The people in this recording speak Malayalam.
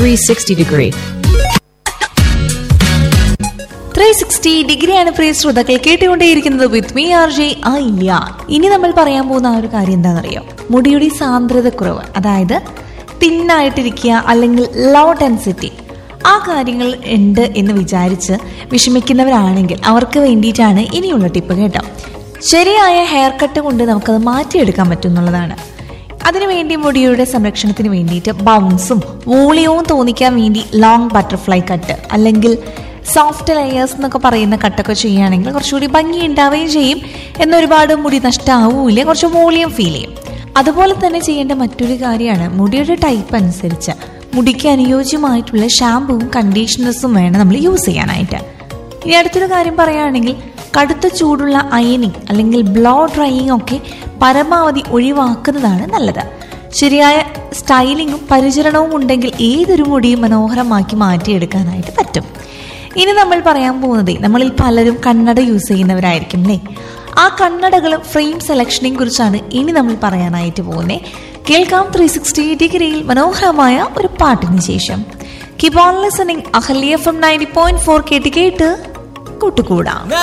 360 degree. ത്രീ സിക്സ്റ്റി ഡിഗ്രിയാണ് പ്രിയ ശ്രോതാക്കൾ കേട്ടുകൊണ്ടേയിരിക്കുന്നത് വിത്ത് മീ ആർ ജെ ഇല്ല ഇനി നമ്മൾ പറയാൻ പോകുന്ന ആ ഒരു കാര്യം എന്താണെന്നറിയോ മുടിയുടെ സാന്ദ്രത കുറവ് അതായത് തിന്നായിട്ടിരിക്കുക അല്ലെങ്കിൽ ലോ ഡെൻസിറ്റി ആ കാര്യങ്ങൾ ഉണ്ട് എന്ന് വിചാരിച്ച് വിഷമിക്കുന്നവരാണെങ്കിൽ അവർക്ക് വേണ്ടിയിട്ടാണ് ഇനിയുള്ള ടിപ്പ് കേട്ടോ ശരിയായ ഹെയർ കട്ട് കൊണ്ട് നമുക്കത് മാറ്റിയെടുക്കാൻ പറ്റും എന്നുള്ളതാണ് അതിനുവേണ്ടി മുടിയുടെ സംരക്ഷണത്തിന് വേണ്ടിയിട്ട് ബൗൺസും വോളിയവും തോന്നിക്കാൻ വേണ്ടി ലോങ് ബട്ടർഫ്ലൈ കട്ട് അല്ലെങ്കിൽ സോഫ്റ്റ് ലെയേഴ്സ് എന്നൊക്കെ പറയുന്ന കട്ടൊക്കെ ചെയ്യുകയാണെങ്കിൽ കുറച്ചുകൂടി ഭംഗി ഉണ്ടാവുകയും ചെയ്യും എന്നൊരുപാട് മുടി നഷ്ടമാവൂല കുറച്ച് വോളിയം ഫീൽ ചെയ്യും അതുപോലെ തന്നെ ചെയ്യേണ്ട മറ്റൊരു കാര്യമാണ് മുടിയുടെ ടൈപ്പ് അനുസരിച്ച് മുടിക്ക് അനുയോജ്യമായിട്ടുള്ള ഷാമ്പുവും കണ്ടീഷണേഴ്സും വേണം നമ്മൾ യൂസ് ചെയ്യാനായിട്ട് ഇനി അടുത്തൊരു കാര്യം പറയുകയാണെങ്കിൽ കടുത്ത ചൂടുള്ള അയനിങ് അല്ലെങ്കിൽ ബ്ലോ ഡ്രൈയിങ് ഒക്കെ പരമാവധി ഒഴിവാക്കുന്നതാണ് നല്ലത് ശരിയായ സ്റ്റൈലിങ്ങും പരിചരണവും ഉണ്ടെങ്കിൽ ഏതൊരു മുടിയും മനോഹരമാക്കി മാറ്റിയെടുക്കാനായിട്ട് പറ്റും ഇനി നമ്മൾ പറയാൻ പോകുന്നത് നമ്മളിൽ പലരും കണ്ണട യൂസ് ചെയ്യുന്നവരായിരിക്കും അല്ലേ ആ കണ്ണടകളും ഫ്രെയിം സെലക്ഷനെയും കുറിച്ചാണ് ഇനി നമ്മൾ പറയാനായിട്ട് പോകുന്നത് കേൾക്കാം ത്രീ സിക്സ്റ്റി ഡിഗ്രിയിൽ മനോഹരമായ ഒരു പാട്ടിന് ശേഷം keep on listening Ahalya from ninety point four കേട്ട് കേട്ട് കൂട്ടുകൂടാം